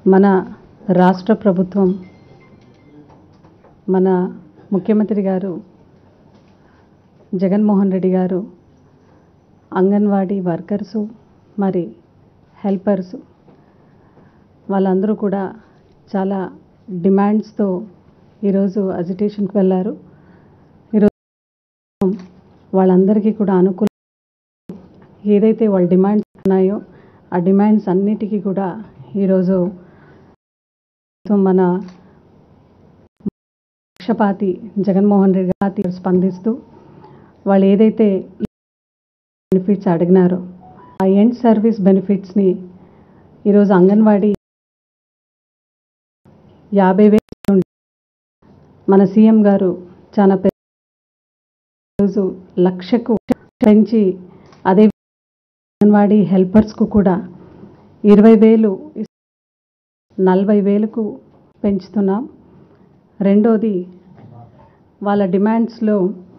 మన రాష్ట్ర ప్రభుత్వం మన ముఖ్యమంత్రి గారు జగన్మోహన్ రెడ్డి గారు అంగన్వాడీ వర్కర్సు మరి హెల్పర్సు వాళ్ళందరూ కూడా చాలా డిమాండ్స్తో ఈరోజు అజిటేషన్కి వెళ్ళారు ఈరోజు వాళ్ళందరికీ కూడా అనుకూల ఏదైతే వాళ్ళ డిమాండ్స్ ఉన్నాయో ఆ డిమాండ్స్ అన్నిటికీ కూడా ఈరోజు మన పక్షపాతి జగన్మోహన్ రెడ్డి గారి స్పందిస్తూ వాళ్ళు ఏదైతే బెనిఫిట్స్ అడిగినారో ఆ ఎండ్ సర్వీస్ బెనిఫిట్స్ని ఈరోజు అంగన్వాడీ యాభై వేలు నుండి మన సీఎం గారు చాలా పెద్ద రోజు లక్షకు పెంచి అదే అంగన్వాడీ హెల్పర్స్కు కూడా ఇరవై వేలు నలభై వేలకు పెంచుతున్నాం రెండోది వాళ్ళ డిమాండ్స్లో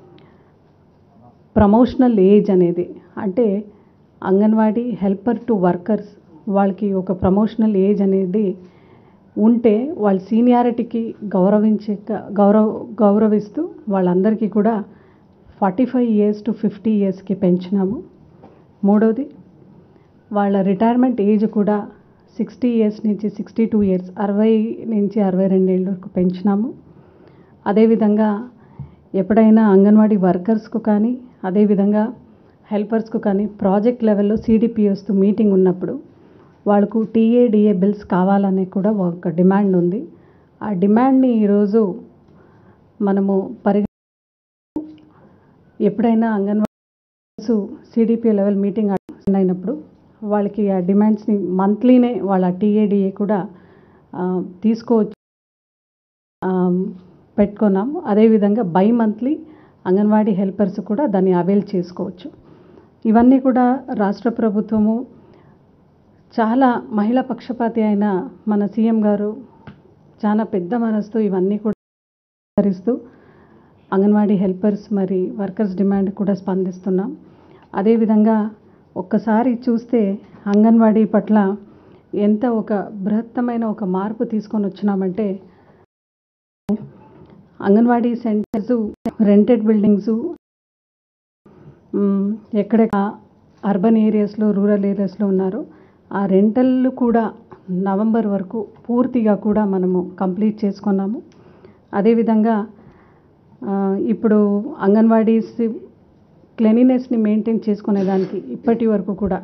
ప్రమోషనల్ ఏజ్ అనేది అంటే అంగన్వాడీ హెల్పర్ టు వర్కర్స్ వాళ్ళకి ఒక ప్రమోషనల్ ఏజ్ అనేది ఉంటే వాళ్ళ సీనియారిటీకి గౌరవించే గౌరవ గౌరవిస్తూ వాళ్ళందరికీ కూడా forty five years to fifty ఇయర్స్కి పెంచినాము మూడోది వాళ్ళ రిటైర్మెంట్ ఏజ్ కూడా సిక్స్టీ ఇయర్స్ నుంచి సిక్స్టీ టూ ఇయర్స్ అరవై నుంచి అరవై రెండేళ్ళ వరకు పెంచినాము అదేవిధంగా ఎప్పుడైనా అంగన్వాడీ వర్కర్స్కు కానీ అదేవిధంగా హెల్పర్స్కు కానీ ప్రాజెక్ట్ లెవెల్లో సిడిపిఎస్తో మీటింగ్ ఉన్నప్పుడు వాళ్ళకు టీఏడిఏ బిల్స్ కావాలనే కూడా ఒక డిమాండ్ ఉంది ఆ డిమాండ్ని ఈరోజు మనము పరిగ ఎప్పుడైనా anganwadi CDPA level meeting attend అయినప్పుడు వాళ్ళకి ఆ డిమాండ్స్ని మంత్లీనే వాళ్ళ టీఏడిఏ కూడా తీసుకోవచ్చు పెట్టుకున్నాం అదేవిధంగా బై మంత్లీ అంగన్వాడీ హెల్పర్స్ కూడా దాన్ని అవైల్ చేసుకోవచ్చు ఇవన్నీ కూడా రాష్ట్ర ప్రభుత్వము చాలా మహిళా పక్షపాతి అయిన మన సీఎం గారు చాలా పెద్ద మనసుతో ఇవన్నీ కూడా పరిస్తూ అంగన్వాడీ హెల్పర్స్ మరి వర్కర్స్ డిమాండ్ కూడా స్పందిస్తున్నాం అదేవిధంగా ఒక్కసారి చూస్తే అంగన్వాడీ పట్ల ఎంత ఒక బృహత్తమైన ఒక మార్పు తీసుకొని వచ్చినామంటే అంగన్వాడీ సెంటర్స్ రెంటెడ్ బిల్డింగ్స్ ఎక్కడెక్కడ అర్బన్ ఏరియాస్లో రూరల్ ఏరియాస్లో ఉన్నారో ఆ రెంటల్ కూడా నవంబర్ వరకు పూర్తిగా కూడా మనము కంప్లీట్ చేసుకున్నాము అదేవిధంగా ఇప్పుడు అంగన్వాడీస్ క్లెనినెస్ని మెయింటైన్ చేసుకునే దానికి ఇప్పటి వరకు కూడా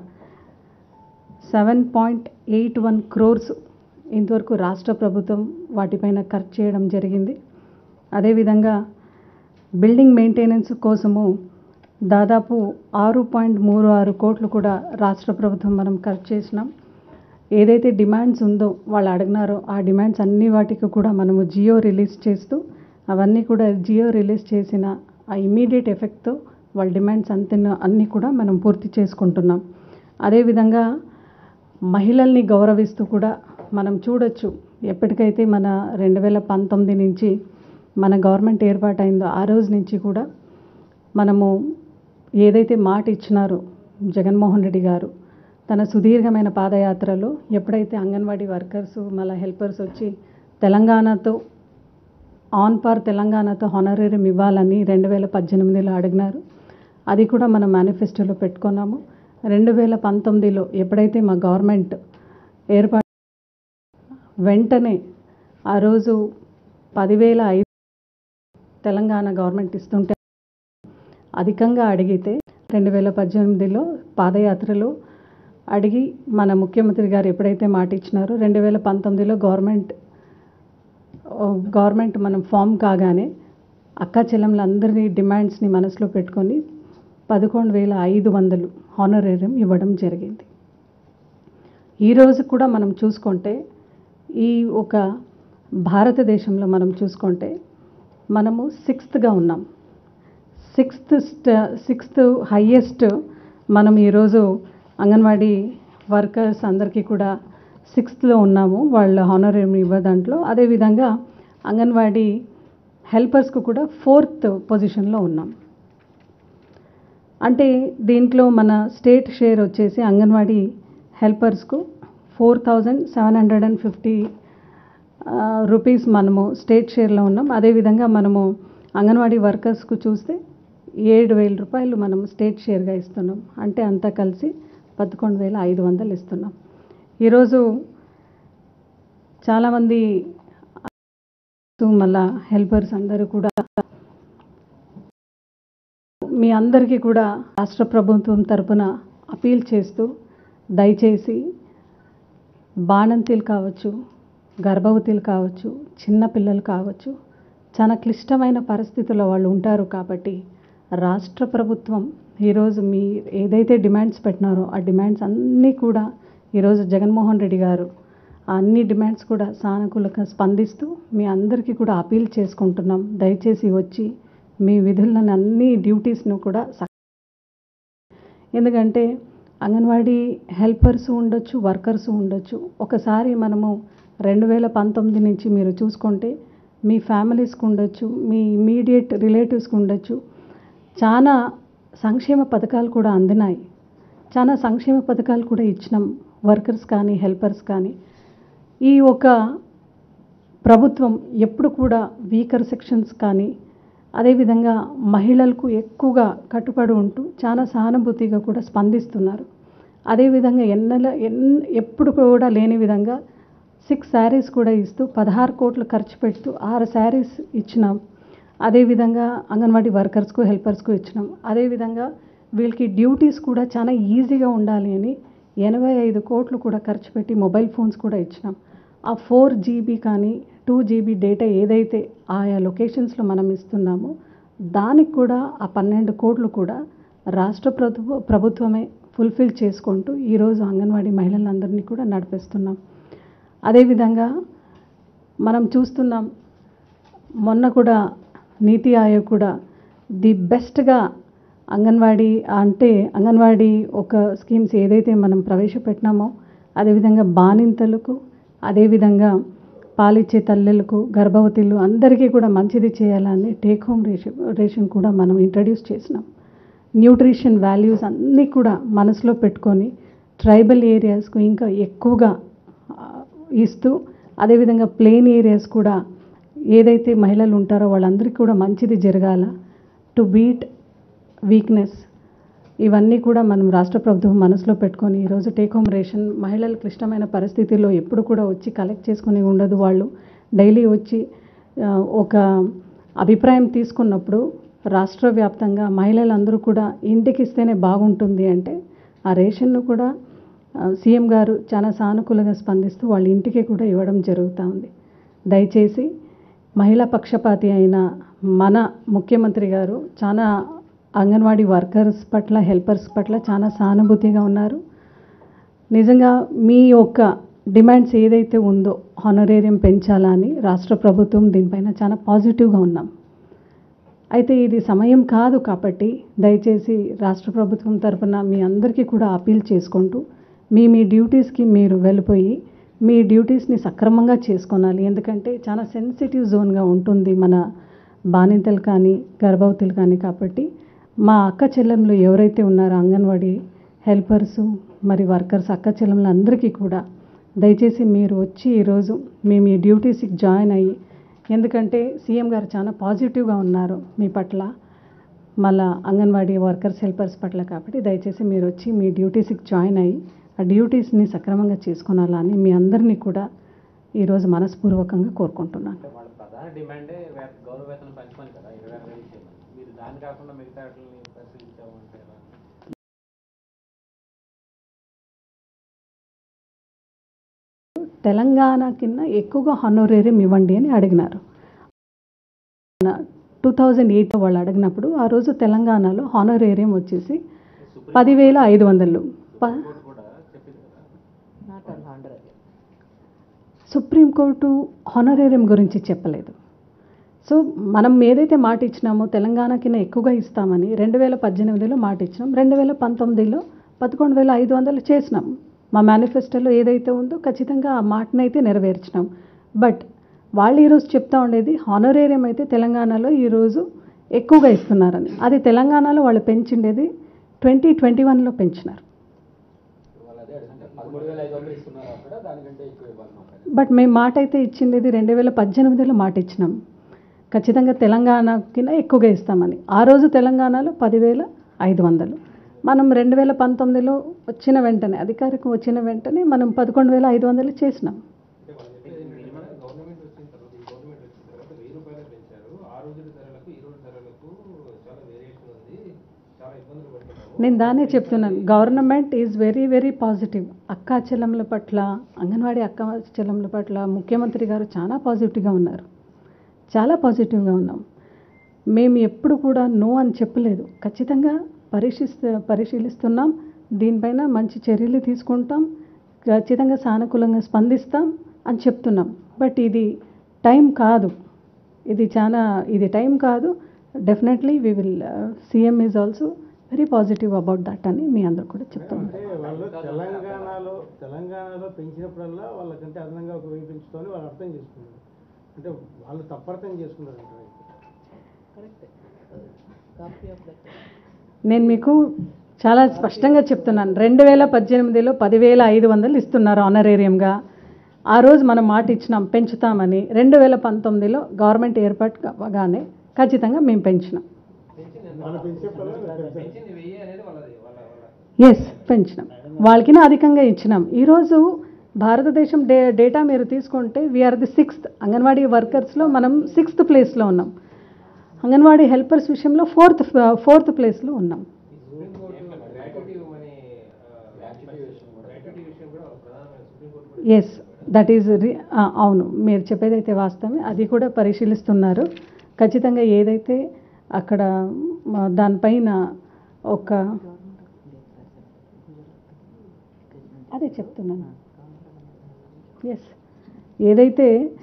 seven point eight one crores ఇంతవరకు రాష్ట్ర ప్రభుత్వం వాటిపైన ఖర్చు చేయడం జరిగింది అదేవిధంగా బిల్డింగ్ మెయింటెనెన్స్ కోసము దాదాపు ఆరు పాయింట్ మూడు ఆరు కోట్లు కూడా రాష్ట్ర ప్రభుత్వం మనం ఖర్చు చేసినాం ఏదైతే డిమాండ్స్ ఉందో వాళ్ళు అడిగినారో ఆ డిమాండ్స్ అన్ని వాటికి కూడా మనము జియో రిలీజ్ చేస్తూ అవన్నీ కూడా జియో రిలీజ్ చేసిన ఆ ఇమీడియట్ ఎఫెక్ట్తో వాళ్ళ డిమాండ్స్ అంత అన్నీ కూడా మనం పూర్తి చేసుకుంటున్నాం అదేవిధంగా మహిళల్ని గౌరవిస్తూ కూడా మనం చూడొచ్చు ఎప్పటికైతే మన రెండు వేల పంతొమ్మిది నుంచి మన గవర్నమెంట్ ఏర్పాటైందో ఆ రోజు నుంచి కూడా మనము ఏదైతే మాట ఇచ్చినారో జగన్మోహన్ రెడ్డి గారు తన సుదీర్ఘమైన పాదయాత్రలో ఎప్పుడైతే అంగన్వాడీ వర్కర్స్ మళ్ళీ హెల్పర్స్ వచ్చి తెలంగాణతో ఆన్ పార్ తెలంగాణతో హానరేరియం ఇవ్వాలని రెండు వేల పద్దెనిమిదిలో అడిగినారు అది కూడా మనం మేనిఫెస్టోలో పెట్టుకున్నాము రెండు వేల పంతొమ్మిదిలో ఎప్పుడైతే మా గవర్నమెంట్ ఏర్పాటు వెంటనే ఆ రోజు పదివేల ఐదు తెలంగాణ గవర్నమెంట్ ఇస్తుంటే అధికంగా అడిగితే రెండు వేల పద్దెనిమిదిలో పాదయాత్రలో అడిగి మన ముఖ్యమంత్రి గారు ఎప్పుడైతే మాట ఇచ్చినారో రెండు వేల పంతొమ్మిదిలో గవర్నమెంట్ గవర్నమెంట్ మనం ఫామ్ కాగానే అక్క చెల్లెమ్మలందరినీ డిమాండ్స్ని మనసులో పెట్టుకొని పదకొండు వేల ఐదు వందలు హానరేరియం ఇవ్వడం జరిగింది ఈరోజు కూడా మనం చూసుకుంటే ఈ ఒక భారతదేశంలో మనం చూసుకుంటే మనము సిక్స్త్గా ఉన్నాం సిక్స్త్ సిక్స్త్ హయ్యెస్ట్ మనం ఈరోజు అంగన్వాడీ వర్కర్స్ అందరికీ కూడా సిక్స్త్లో ఉన్నాము వాళ్ళ హానరేరియం ఇవ్వ దాంట్లో అదేవిధంగా అంగన్వాడీ హెల్పర్స్కు కూడా ఫోర్త్ పొజిషన్లో ఉన్నాం అంటే దీంట్లో మన స్టేట్ షేర్ వచ్చేసి అంగన్వాడీ హెల్పర్స్కు four thousand seven hundred and fifty rupees మనము స్టేట్ షేర్లో ఉన్నాం అదేవిధంగా మనము అంగన్వాడీ వర్కర్స్కు చూస్తే ఏడు వేల రూపాయలు మనం స్టేట్ షేర్గా ఇస్తున్నాం అంటే అంతా కలిసి పదకొండు వేల ఐదు వందలు ఇస్తున్నాం ఈరోజు చాలామంది మళ్ళా హెల్పర్స్ అందరూ కూడా మీ అందరికీ కూడా రాష్ట్ర ప్రభుత్వం తరపున అపీల్ చేస్తూ దయచేసి బాణంతీలు కావచ్చు గర్భవతులు కావచ్చు చిన్న పిల్లలు కావచ్చు చాలా క్లిష్టమైన పరిస్థితుల్లో వాళ్ళు ఉంటారు కాబట్టి రాష్ట్ర ప్రభుత్వం ఈరోజు మీ ఏదైతే డిమాండ్స్ పెట్టినారో ఆ డిమాండ్స్ అన్నీ కూడా ఈరోజు జగన్మోహన్ రెడ్డి గారు ఆ అన్ని డిమాండ్స్ కూడా సానుకూలంగా స్పందిస్తూ మీ అందరికీ కూడా అపీల్ చేసుకుంటున్నాం దయచేసి వచ్చి మీ విధులను అన్ని డ్యూటీస్ను కూడా స- ఎందుకంటే అంగన్వాడీ హెల్పర్స్ ఉండొచ్చు వర్కర్స్ ఉండొచ్చు ఒకసారి మనము రెండు వేల పంతొమ్మిది నుంచి మీరు చూసుకుంటే మీ ఫ్యామిలీస్కి ఉండొచ్చు మీ ఇమీడియట్ రిలేటివ్స్కి ఉండొచ్చు చాలా సంక్షేమ పథకాలు కూడా అందినాయి చాలా సంక్షేమ పథకాలు కూడా ఇచ్చినాం వర్కర్స్ కానీ హెల్పర్స్ కానీ ఈ ఒక ప్రభుత్వం ఎప్పుడు కూడా వీకర్ సెక్షన్స్ కానీ అదేవిధంగా మహిళలకు ఎక్కువగా కట్టుబడి ఉంటూ చాలా సానుభూతిగా కూడా స్పందిస్తున్నారు అదేవిధంగా ఎన్నెల ఎన్ ఎప్పుడు కూడా లేని విధంగా సిక్స్ శారీస్ కూడా ఇస్తూ పదహారు కోట్లు ఖర్చు పెడుతూ ఆరు శారీస్ ఇచ్చినాం అదేవిధంగా అంగన్వాడీ వర్కర్స్కు హెల్పర్స్కు ఇచ్చినాం అదేవిధంగా వీళ్ళకి డ్యూటీస్ కూడా చాలా ఈజీగా ఉండాలి అని ఎనభై ఐదు కోట్లు కూడా ఖర్చు పెట్టి మొబైల్ ఫోన్స్ కూడా ఇచ్చినాం ఆ ఫోర్ జీబీ కానీ టూ జీబీ డేటా ఏదైతే ఆయా లొకేషన్స్లో మనం ఇస్తున్నామో దానికి కూడా ఆ పన్నెండు కోట్లు కూడా రాష్ట్ర ప్రభుత్వ ప్రభుత్వమే ఫుల్ఫిల్ చేసుకుంటూ ఈరోజు అంగన్వాడీ మహిళలందరినీ కూడా నడిపిస్తున్నాం అదేవిధంగా మనం చూస్తున్నాం మొన్న కూడా నీతి ఆయోగ్ కూడా ది బెస్ట్గా అంగన్వాడీ అంటే అంగన్వాడీ ఒక స్కీమ్స్ ఏదైతే మనం ప్రవేశపెట్టినామో అదేవిధంగా బాలింతలకు అదేవిధంగా పాలిచ్చే తల్లులకు గర్భవతులు అందరికీ కూడా మంచిది చేయాలని టేక్ హోమ్ రేషన్ రేషన్ కూడా మనం ఇంట్రడ్యూస్ చేసినాం న్యూట్రిషన్ వాల్యూస్ అన్నీ కూడా మనసులో పెట్టుకొని ట్రైబల్ ఏరియాస్కు ఇంకా ఎక్కువగా ఆ, ఇస్తూ అదేవిధంగా ప్లెయిన్ ఏరియాస్ కూడా ఏదైతే మహిళలు ఉంటారో వాళ్ళందరికీ కూడా మంచిది జరగాల టు బీట్ వీక్నెస్ ఇవన్నీ కూడా మనం రాష్ట్ర ప్రభుత్వం మనసులో పెట్టుకొని ఈరోజు టేక్ హోమ్ రేషన్ మహిళలు క్లిష్టమైన పరిస్థితుల్లో ఎప్పుడు కూడా వచ్చి కలెక్ట్ చేసుకుని ఉండదు వాళ్ళు డైలీ వచ్చి ఆ, ఒక అభిప్రాయం తీసుకున్నప్పుడు రాష్ట్ర వ్యాప్తంగా మహిళలందరూ కూడా ఇంటికి ఇస్తేనే బాగుంటుంది అంటే ఆ రేషన్ను కూడా ఆ, సీఎం గారు చాలా సానుకూలంగా స్పందిస్తూ వాళ్ళ ఇంటికి కూడా ఇవ్వడం జరుగుతూ ఉంది దయచేసి మహిళా పక్షపాతి అయిన మన ముఖ్యమంత్రి గారు చాలా అంగన్వాడీ వర్కర్స్ పట్ల హెల్పర్స్ పట్ల చాలా సానుభూతిగా ఉన్నారు నిజంగా మీ యొక్క డిమాండ్స్ ఏదైతే ఉందో హానరేరియం పెంచాలా అని రాష్ట్ర ప్రభుత్వం దీనిపైన చాలా పాజిటివ్గా ఉన్నాం అయితే ఇది సమయం కాదు కాబట్టి దయచేసి రాష్ట్ర ప్రభుత్వం తరపున మీ అందరికీ కూడా అపీల్ చేసుకుంటూ మీ మీ డ్యూటీస్కి మీరు వెళ్ళిపోయి మీ డ్యూటీస్ని సక్రమంగా చేసుకోనాలి ఎందుకంటే చాలా సెన్సిటివ్ జోన్గా ఉంటుంది మన బానింతలు కానీ గర్భవతులు కానీ కాబట్టి మా అక్క చెల్లెములు ఎవరైతే ఉన్నారో అంగన్వాడీ హెల్పర్సు మరి వర్కర్స్ అక్క చెల్లెములు అందరికీ కూడా దయచేసి మీరు వచ్చి ఈరోజు మీ మీ డ్యూటీస్కి జాయిన్ అయ్యి ఎందుకంటే సీఎం గారు చాలా పాజిటివ్గా ఉన్నారు మీ పట్ల మళ్ళా అంగన్వాడీ వర్కర్స్ హెల్పర్స్ పట్ల కాబట్టి దయచేసి మీరు వచ్చి మీ డ్యూటీస్కి జాయిన్ అయ్యి ఆ డ్యూటీస్ని సక్రమంగా చేసుకునాలని మీ అందరినీ కూడా ఈరోజు మనస్పూర్వకంగా కోరుకుంటున్నాను అంటే వాళ్ళ ప్రధాన డిమాండే వే- గౌరవ వేతనం పెంచమని కదా ఇరవై ఆరు వేలు చేయమని మీరు దాని కాకుండా మిగతా వాటిని పరిశీలించామంటే ఎలా? తెలంగాణ కింద ఎక్కువగా హనోరేరియం ఇవ్వండి అని అడిగినారు టూ థౌజండ్ ఎయిట్ వాళ్ళు అడిగినప్పుడు ఆ రోజు తెలంగాణలో హానరేరియం వచ్చేసి సుప్రీం పదివేల ఐదు వందలు ప కోర్టు కూడా చెప్పింది కదా not on hundred supreme court honorarium గురించి చెప్పలేదు సో మనం ఏదైతే మాట ఇచ్చినామో తెలంగాణ కింద ఎక్కువగా ఇస్తామని రెండు వేల పద్దెనిమిదిలో మాట ఇచ్చినాం రెండు వేల పంతొమ్మిదిలో పదకొండు వేల ఐదు వందలు చేసినాం మా మేనిఫెస్టోలో ఏదైతే ఉందో ఖచ్చితంగా ఆ మాటనైతే నెరవేర్చినాం బట్ వాళ్ళు ఈరోజు చెప్తా ఉండేది హానరేరియం అయితే తెలంగాణలో ఈరోజు ఎక్కువగా ఇస్తున్నారని అది తెలంగాణలో వాళ్ళు పెంచిండేది ట్వంటీ ట్వంటీ వన్లో పెంచినారు వాళ్ళు అదే అడుగుతున్నారు మూడు వేల ఐదు వందలు ఇస్తున్నారు అక్కడ దానికంటే ఎక్కువ ఇవ్వాలి మాకు బట్ మేము మాట అయితే ఇచ్చింది రెండు వేల పద్దెనిమిదిలో మాట ఇచ్చినాం ఖచ్చితంగా తెలంగాణకి ఎక్కువగా ఇస్తామని ఆ రోజు తెలంగాణలో పదివేల ఐదు వందలు మనం రెండు వేల పంతొమ్మిదిలో వచ్చిన వెంటనే అధికారికం వచ్చిన వెంటనే మనం పదకొండు వేల ఐదు వందలు చేసినాం గవర్నమెంట్ వచ్చిన తర్వాత ఈ గవర్నమెంట్ వచ్చిన తర్వాత వెయ్యి రూపాయలు పెంచారు ఆ రోజుల ధరలకు ఈ రోజు ధరలకు చాలా వేరియేషన్ ఉంది చాలా ఇబ్బందులు పడుతున్నాము నేను దాన్నే చెప్తున్నాను government is very very positive అక్కా చెల్లెముల పట్ల అంగన్వాడీ అక్క చెల్లెముల పట్ల ముఖ్యమంత్రి గారు చాలా పాజిటివ్గా ఉన్నారు చాలా పాజిటివ్గా ఉన్నాం మేము ఎప్పుడు కూడా నో అని చెప్పలేదు ఖచ్చితంగా పరీక్షిస్తూ పరిశీలిస్తున్నాం దీనిపైన మంచి చర్యలు తీసుకుంటాం ఖచ్చితంగా సానుకూలంగా స్పందిస్తాం అని చెప్తున్నాం బట్ ఇది టైం కాదు ఇది చాలా ఇది టైం కాదు definitely we will CM is also very positive about that అని మీ అందరు కూడా చెప్తున్నాం అంటే వాళ్ళు తెలంగాణలో తెలంగాణలో పెంచినప్పుడల్లా వాళ్ళకంటే అదనంగా ఒక వెయ్యి పెంచుకొని వాళ్ళు అర్థం చేసుకున్నారు అంటే వాళ్ళు తప్పర్థం చేసుకున్నారు అంటారు నేను మీకు చాలా స్పష్టంగా చెప్తున్నాను రెండు వేల పద్దెనిమిదిలో పదివేల ఐదు వందలు ఇస్తున్నారు ఆనరేరియంగా ఆ రోజు మనం మాట ఇచ్చినాం పెంచుతామని రెండు వేల పంతొమ్మిదిలో గవర్నమెంట్ ఏర్పాటు కాగానే ఖచ్చితంగా మేము పెంచినాం వాళ్ళు పెంచినప్పుడల్లా వీళ్ళు పెంచారు. పెంచింది వెయ్యి అనేది వాళ్ళది వాళ్ళ వాళ్ళ ఎస్ పెంచినాం వాళ్ళకి అధికంగా ఇచ్చినాం ఈరోజు భారతదేశం డే డేటా మీరు తీసుకుంటే వీఆర్ ది సిక్స్త్ అంగన్వాడీ వర్కర్స్లో మనం సిక్స్త్ ప్లేస్లో ఉన్నాం అంగన్వాడీ హెల్పర్స్ విషయంలో ఫోర్త్ ఫోర్త్ ప్లేస్లో ఉన్నాం గ్రాట్యుటీ మనీ గ్రాట్యుటీ విషయం కూడా గ్రాట్యుటీ విషయం కూడా ప్రధానమైన సుప్రీంకోర్టు కూడా ఎస్ దట్ ఈజ్ అవును మీరు చెప్పేదైతే వాస్తవమే అది కూడా పరిశీలిస్తున్నారు ఖచ్చితంగా ఏదైతే అక్కడ మ, దానిపైన ఒక అదే చెప్తున్నాను ఎస్ ఏదైతే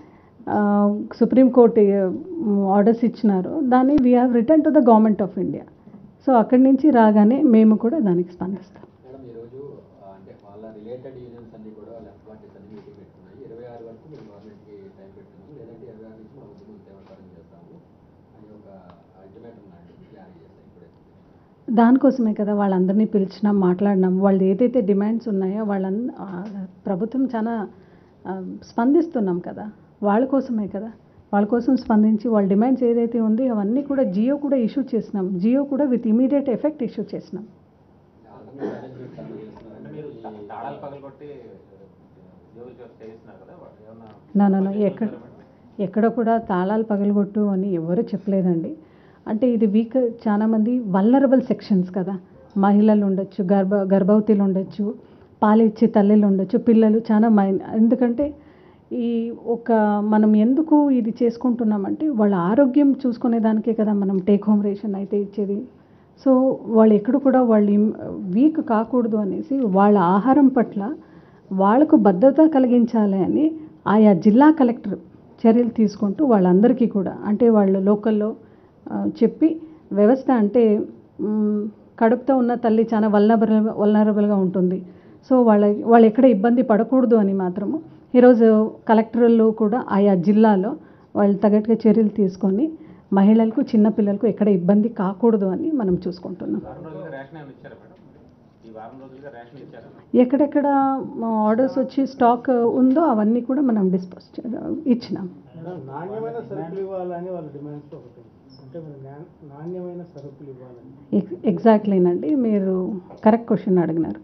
ఆ, సుప్రీంకోర్టు ఆర్డర్స్ ఇచ్చినారో దాన్ని we have return to the government of India so అక్కడి నుంచి రాగానే మేము కూడా దానికి స్పందిస్తాం మేడం ఈరోజు ఆ, అంటే వాళ్ళ రిలేటెడ్ యూనియన్స్ అన్ని కూడా లెఫ్ట్ పార్టీస్ అన్ని మీటింగ్ పెట్టుకున్నాయి ఇరవై ఆరు వరకు మేము గవర్నమెంట్కి టైం పెట్టుకున్నాము లేదంటే ఇరవై ఆరు నుంచి మా ఉద్యమం తీవ్రతరం చేస్తాము అని ఒక అల్టిమేటం లాంటిది జారీ చేస్తాం ఇప్పుడే దానికోసమే కదా వాళ్ళందరినీ పిలిచినాం మాట్లాడినాం వాళ్ళు ఏదైతే డిమాండ్స్ ఉన్నాయో వాళ్ళంద ఆ, ప్రభుత్వం చాలా ఆ, స్పందిస్తున్నాం కదా వాళ్ళ కోసమే కదా వాళ్ళ కోసం స్పందించి వాళ్ళ డిమాండ్స్ ఏదైతే ఉంది అవన్నీ కూడా జియో కూడా ఇష్యూ చేసినాం జియో కూడా విత్ ఇమీడియట్ ఎఫెక్ట్ ఇష్యూ చేసినాం ఆల్టర్నేట్ అరేంజ్మెంట్స్ అమలు అంటే చేస్తున్నారు మీరు తా- తాళాలు పగలగొట్టి ఉద్యోగులు చేస్తున్నారు కదా వాళ్ళు ఏమన్నా నా నా, నా, ఎక్కడ ఎక్కడ కూడా తాళాలు పగలగొట్టు అని ఎవరు చెప్పలేదండి అంటే ఇది వీక్ చాలామంది వల్నరబుల్ సెక్షన్స్ కదా మహిళలు ఉండొచ్చు గర్భ గర్భవతులు ఉండొచ్చు పాలిచ్చే తల్లులు ఉండొచ్చు పిల్లలు చాలా మై ఎందుకంటే ఈ ఒక మనం ఎందుకు ఇది చేసుకుంటున్నామంటే వాళ్ళ ఆరోగ్యం చూసుకునే దానికే కదా మనం టేక్ హోమ్ రేషన్ అయితే ఇచ్చేది సో వాళ్ళు ఎక్కడ కూడా వాళ్ళు వీక్ కాకూడదు అనేసి వాళ్ళ ఆహారం పట్ల వాళ్ళకు భద్రత కలిగించాలి అని ఆయా జిల్లా కలెక్టర్ చర్యలు తీసుకుంటూ వాళ్ళందరికీ కూడా అంటే వాళ్ళు లోకల్లో ఆ, చెప్పి వ్యవస్థ అంటే మ్, కడుపుతో ఉన్న తల్లి చాలా వల్నరబుల్ వల్నరబుల్గా ఉంటుంది సో వాళ్ళ వాళ్ళు ఎక్కడ ఇబ్బంది పడకూడదు అని మాత్రము ఈరోజు కలెక్టర్లు కూడా ఆయా జిల్లాలో వాళ్ళు తగ్గట్టుగా చర్యలు తీసుకొని మహిళలకు చిన్నపిల్లలకు ఎక్కడ ఇబ్బంది కాకూడదు అని మనం చూసుకుంటున్నాం వారం రోజులుగా రేషన్ ఏమైనా ఇచ్చారా మేడం ఈ వారం రోజులుగా రేషన్ ఇచ్చారా ఎక్కడెక్కడ ఆర్డర్స్ వచ్చి స్టాక్ ఉందో అవన్నీ కూడా మనం డిస్పోజ్ ఇచ్చినాం మేడం, నాణ్యమైన సరుకులు ఇవ్వాలని వాళ్ళ డిమాండ్స్ ఒకటి అంటే మరి నా- నాణ్యమైన సరుకులు ఇవ్వాలని ఎక్- ఎగ్జాక్ట్లీనండి మీరు కరెక్ట్ క్వశ్చన్ అడిగినారు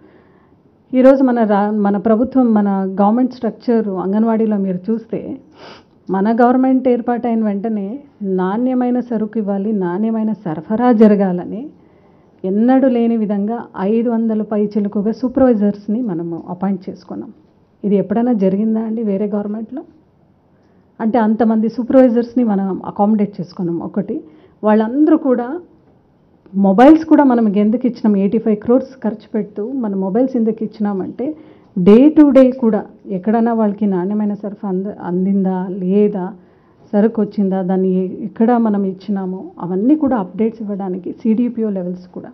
ఈరోజు మన రా మన ప్రభుత్వం మన గవర్నమెంట్ స్ట్రక్చర్ అంగన్వాడీలో మీరు చూస్తే మన గవర్నమెంట్ ఏర్పాటైన వెంటనే నాణ్యమైన సరుకు ఇవ్వాలి నాణ్యమైన సరఫరా జరగాలని ఎన్నడూ లేని విధంగా ఐదు వందల పై చిలుకుగా సూపర్వైజర్స్ని మనము అపాయింట్ చేసుకున్నాం ఇది ఎప్పుడైనా జరిగిందా అండి వేరే గవర్నమెంట్లో అంటే అంతమంది సూపర్వైజర్స్ని మనం అకామిడేట్ చేసుకున్నాం ఒకటి వాళ్ళందరూ కూడా మొబైల్స్ కూడా మనం ఎందుకు ఇచ్చినాం ఎయిటీ ఫైవ్ క్రోర్స్ ఖర్చు పెడుతూ మన మొబైల్స్ ఎందుకు ఇచ్చినామంటే డే టు డే కూడా ఎక్కడైనా వాళ్ళకి నాణ్యమైన సరఫరా అంద అందిందా లేదా సరుకు వచ్చిందా దాన్ని ఎ- ఎక్కడ మనం ఇచ్చినామో అవన్నీ కూడా అప్డేట్స్ ఇవ్వడానికి సిడిపిఓ లెవెల్స్ కూడా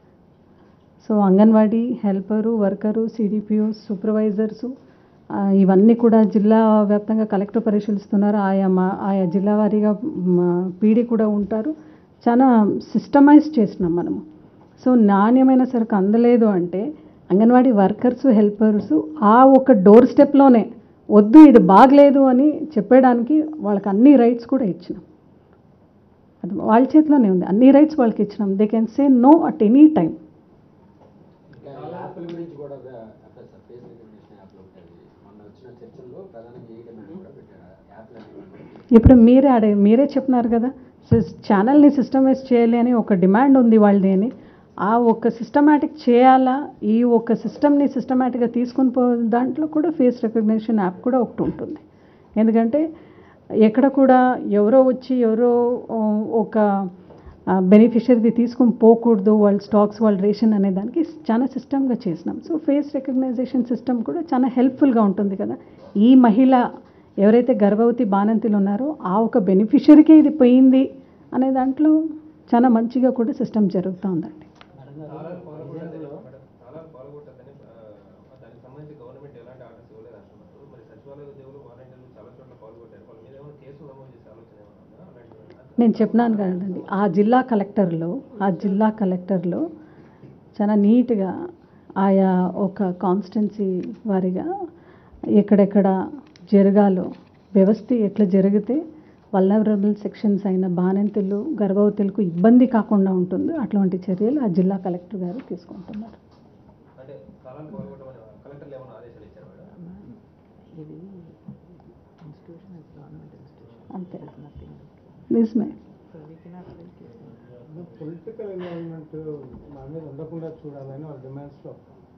so anganwadi helper worker CDPO supervisors ఆ, ఇవన్నీ కూడా జిల్లా వ్యాప్తంగా కలెక్టర్ పరిశీలిస్తున్నారు ఆయా మా ఆయా జిల్లా వారీగా పీడీ కూడా ఉంటారు చాలా సిస్టమైజ్ చేసినాం మనము సో నాణ్యమైన సరుకు అందలేదు అంటే అంగన్వాడీ వర్కర్స్ హెల్పర్స్ ఆ ఒక డోర్ స్టెప్లోనే వద్దు ఇది బాగలేదు అని చెప్పడానికి వాళ్ళకి అన్ని రైట్స్ కూడా ఇచ్చినాం అది వాళ్ళ చేతిలోనే ఉంది అన్ని రైట్స్ వాళ్ళకి ఇచ్చినాం they can say no at any time ఇంకా యాప్ల గురించి కూడా ఫేస్ రికగ్నిషన్ యాప్లో ఉంటుంది మొన్న వచ్చిన చర్చల్లో ప్రధానంగా ఏ డిమాండ్ కూడా పెట్టారు యాప్లు అనేవి ఇప్పుడు మీరే అడే మీరే చెప్పినారు కదా సిస్ ఛానల్ని సిస్టమైజ్ చేయాలి అని ఒక డిమాండ్ ఉంది వాళ్ళది అని ఆ ఒక్క సిస్టమేటిక్ చేయాలా ఈ ఒక్క సిస్టమ్ని సిస్టమేటిక్గా తీసుకుని పో దాంట్లో కూడా ఫేస్ రికగ్నిషన్ యాప్ కూడా ఒకటి ఉంటుంది ఎందుకంటే ఎక్కడ కూడా ఎవరో వచ్చి ఎవరో ఆ, ఒక బెనిఫిషరీది తీసుకొని పోకూడదు వాళ్ళ స్టాక్స్ వాళ్ళ రేషన్ అనే దానికి చాలా సిస్టమ్గా చేసినాం సో ఫేస్ రికగ్నైజేషన్ సిస్టమ్ కూడా చాలా హెల్ప్ఫుల్గా ఉంటుంది కదా ఈ మహిళ ఎవరైతే గర్భవతి బాణంతిలు ఉన్నారో ఆ ఒక బెనిఫిషరీకే ఇది పోయింది అనే దాంట్లో చాలా మంచిగా కూడా సిస్టమ్ జరుగుతూ ఉందండి చాలా పాల్గొట్టదని మేడం చాలా పాల్గొట్టదని దానికి సంబంధించి గవర్నమెంట్ ఎలాంటి ఆర్డర్స్ ఇవ్వలేదు అంటున్నారు మరి సచివాలయ ఉద్యోగులు వాలంటీర్లు చాలా చోట్ల పాల్గొట్టారు వాళ్ళ మీద ఏమైనా కేసులు నమోదు చేసే ఆలోచన ఏమైనా ఉందా అలాంటివి నేను చెప్పినాను కదండి ఆ జిల్లా కలెక్టర్లో ఆ జిల్లా కలెక్టర్లో చాలా నీట్గా ఆయా ఒక కాన్స్టెన్సీ వారిగా ఎక్కడెక్కడ జరగాలో వ్యవస్థ ఎట్లా జరిగితే వల్నరబుల్ సెక్షన్స్ అయిన బాణంతులు గర్భవతులకు ఇబ్బంది కాకుండా ఉంటుంది అటువంటి చర్యలు ఆ జిల్లా కలెక్టర్ గారు తీసుకుంటున్నారు అంటే కాలాన్ని పాల్గొట్టమని కలెక్టర్లు ఏమైనా ఆదేశాలు ఇచ్చారు మేడం ఇది ఇన్స్టిట్యూషన్ ఇస్ గవర్నమెంట్ ఇన్స్టిట్యూషన్ అంతే నథింగ్ నిజమే so we cannot write political involvement మా మీద ఉండకుండా చూడాలని వాళ్ళ డిమాండ్స్లో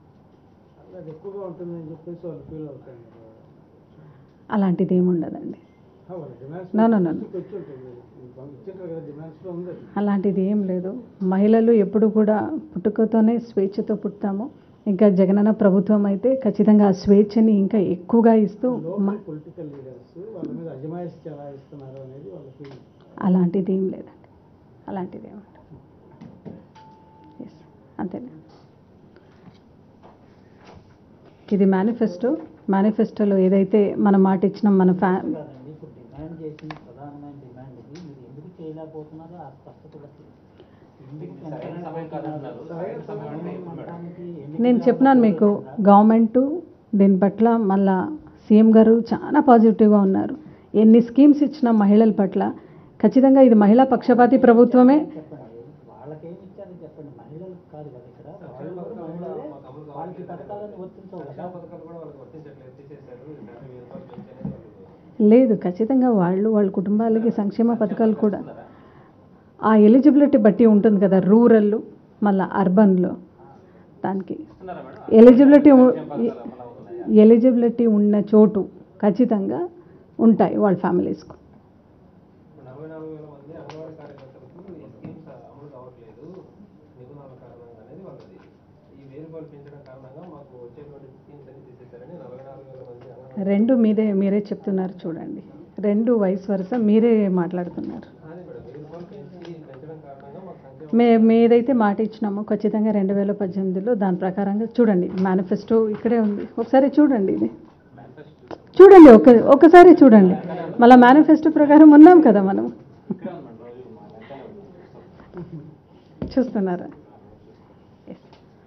అది ఎక్కువగా ఉంటుందని చెప్పేసి వాళ్ళు ఫీల్ అవుతారు అలాంటిది ఏమి ఉండదండి ఆ, వాళ్ళ demands No, no, no, no. వచ్చి ఉంటుంది ఇచ్చింటారు కదా డిమాండ్స్లో ఉంది అది. అలాంటిది ఏం లేదు మహిళలు ఎప్పుడు కూడా పుట్టుకతోనే స్వేచ్ఛతో పుట్టాము ఇంకా జగనన్న ప్రభుత్వం అయితే ఖచ్చితంగా ఆ స్వేచ్ఛని ఇంకా ఎక్కువగా ఇస్తూ లోకల్ మ- పొలిటికల్ లీడర్స్ వాళ్ళ మీద అజమాయిషి ఎలా ఇస్తున్నారు అనేది వాళ్ళ ఫీలింగ్ అలాంటిది ఏం లేదండి అలాంటిది ఏం ఉండదు ఎస్ అంతేనా ఇది మేనిఫెస్టో మేనిఫెస్టోలో ఏదైతే మన మాట ఇచ్చినాం మన ఫ్యా కాదండి ఇప్పుడు డిమాండ్ చేసిన ప్రధానమైన డిమాండ్ ఇది మీరు ఎందుకు చేయలేకపోతున్నారో ఆ స్పష్టత కూడా తెలియదు. ఎందుకు సరైన సమయం కాదంటున్నారు సరైన సమయం అంటే ఎప్పుడు మేడం అనడానికి నేను ఎన్నికల చెప్పినాను మీకు గవర్నమెంట్ దీని పట్ల మళ్ళా సీఎం గారు చాలా పాజిటివ్గా ఉన్నారు ఎన్ని స్కీమ్స్ ఇచ్చిన మహిళల పట్ల ఖచ్చితంగా ఇది మహిళా పక్షపాతి ప్రభుత్వమే చెప్పండి వాళ్ళకేమి ఇచ్చారో చెప్పండి మహిళలకు కాదు కదా ఇక్కడ వాళ్ళు కూడా మహిళలే వాళ్ళకి పథకాలను వర్తించవు కదా సంక్షేమ పథకాలు కూడా వాళ్ళకి వర్తించట్లేదు తీసేశారు డెబ్బై వేల రూపాయలు పెంచనేది వాళ్ళు లేదు ఖచ్చితంగా వాళ్ళు వాళ్ళ కుటుంబాలకి సంక్షేమ పథకాలు కూడా ఆ ఎలిజిబిలిటీ బట్టి ఉంటుంది కదా రూరల్ మళ్ళీ అర్బన్లో దానికి ఇస్తున్నారా మేడం ఎలిజిబిలిటీ ఉ- సంక్షేమ పథకాలు అమలు అవుతున్నాయా ఎలిజిబిలిటీ ఉన్న చోటు ఖచ్చితంగా ఉంటాయి వాళ్ళ ఫ్యామిలీస్కు ఇప్పుడు నలభై నాలుగు వేల మంది అంగన్వాడీ కార్యకర్తలకు ఈ స్కీమ్స్ అమలు కావట్లేదు నిబంధనల కారణంగా అనేది వాళ్ళది ఈ వెయ్యి రూపాయలు పెంచడం కారణంగా మాకు వచ్చేటువంటి స్కీమ్స్ అన్ని తీసేశారని నలభై నాలుగు వేల మంది అంగన్వాడీ రెండు మీదే మీరే చెప్తున్నారు చూడండి రెండు వయసు వరుస మీరే మాట్లాడుతున్నారు అదే మేడం వెయ్యి రూపాయలు పెంచి పెంచడం కారణంగా మాకు సంక్షేమ మే మేదైతే మాట ఇచ్చినామో ఖచ్చితంగా రెండు వేల పద్దెనిమిదిలో దాని ప్రకారంగా చూడండి మేనిఫెస్టో ఇక్కడే ఉంది ఒకసారి చూడండి ఇది చూడండి ఒక ఒకసారి చూడండి మళ్ళీ మేనిఫెస్టో ప్రకారం ఉన్నాం కదా మనం ఇక్కడే ఉంది మేడం రోజు మా వెంటనే ఉంది. చూస్తున్నారా Yes.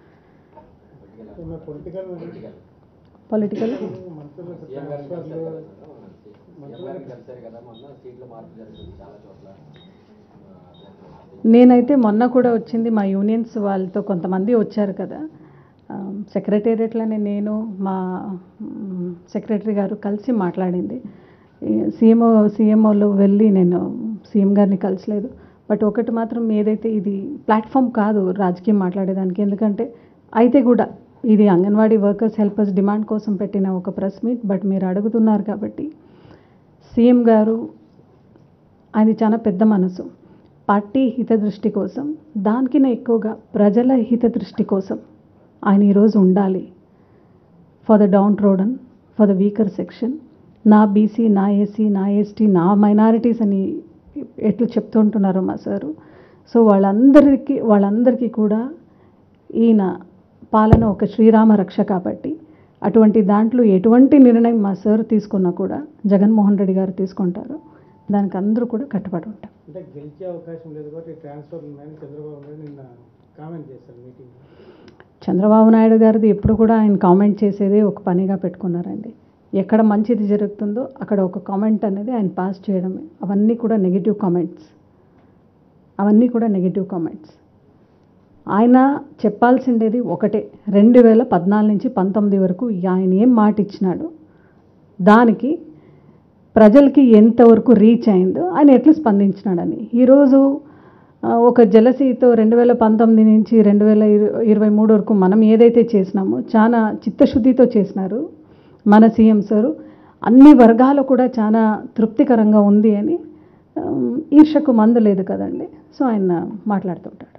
పొలిటికల్ పొలిటికల్ మంత్రులకు సీఎం గారిని కలిశారు ట్రాన్స్ఫర్లు కదా సీఎం గారిని కలిశారు కదా మొన్న సీట్ల మార్పు జరుగుతుంది చాలా చోట్ల ఆ, దాంట్లో నేనైతే మొన్న కూడా వచ్చింది మా యూనియన్స్ వాళ్ళతో కొంతమంది వచ్చారు కదా సెక్రటేరియట్లోనే నేను మా సెక్రటరీ గారు కలిసి మాట్లాడింది సీఎంఓ సీఎంఓలో వెళ్ళి నేను సీఎం గారిని కలిసలేదు బట్ ఒకటి మాత్రం ఏదైతే ఇది ప్లాట్ఫామ్ కాదు రాజకీయం మాట్లాడేదానికి ఎందుకంటే అయితే కూడా ఇది అంగన్వాడీ వర్కర్స్ హెల్పర్స్ డిమాండ్ కోసం పెట్టిన ఒక ప్రెస్ మీట్ బట్ మీరు అడుగుతున్నారు కాబట్టి సీఎం గారు అది చాలా పెద్ద మనసు పార్టీ హిత దృష్టి కోసం దానికిన ఎక్కువగా ప్రజల హిత దృష్టి కోసం ఆయన ఈరోజు ఉండాలి for the downtrodden for the weaker section నా బీసీ నా ఎస్సీ నా ఎస్టీ నా మైనారిటీస్ అని ఎట్లా చెప్తుంటున్నారో మా సారు సో వాళ్ళందరికీ వాళ్ళందరికీ కూడా ఈయన పాలన ఒక శ్రీరామ రక్ష కాబట్టి అటువంటి దాంట్లో ఎటువంటి నిర్ణయం మా సార్ తీసుకున్నా కూడా జగన్మోహన్ రెడ్డి గారు తీసుకుంటారు దానికి అందరూ కూడా కట్టుబడి ఉంటాం అంటే గెలిచే అవకాశం లేదు కాబట్టి ట్రాన్స్ఫర్ ఉన్నాయని చంద్రబాబు నాయుడు నిన్న కామెంట్ చేశారు మీటింగ్ చంద్రబాబు నాయుడు గారిది ఎప్పుడు కూడా ఆయన కామెంట్ చేసేదే ఒక పనిగా పెట్టుకున్నారండి ఎక్కడ మంచిది జరుగుతుందో అక్కడ ఒక కామెంట్ అనేది ఆయన పాస్ చేయడమే అవన్నీ కూడా నెగిటివ్ కామెంట్స్ అవన్నీ కూడా నెగిటివ్ కామెంట్స్ ఆయన చెప్పాల్సిండేది ఒకటే రెండు వేల పద్నాలుగు నుంచి పంతొమ్మిది వరకు ఆయన ఏం మాట ఇచ్చినాడు దానికి ప్రజలకి ఎంతవరకు రీచ్ అయిందో ఆయన ఎట్లా స్పందించినాడని ఈరోజు ఆ, ఒక జలసీతో రెండు వేల పంతొమ్మిది నుంచి రెండు వేల ఇరు- ఇరవై మూడు వరకు మనం ఏదైతే చేసినామో చాలా చిత్తశుద్ధితో చేసినారు మన సీఎం సారు అన్ని వర్గాలు కూడా చాలా తృప్తికరంగా ఉంది అని ఆ, ఈర్షకు మందు లేదు కదండి సో ఆయన మాట్లాడుతుంటాడు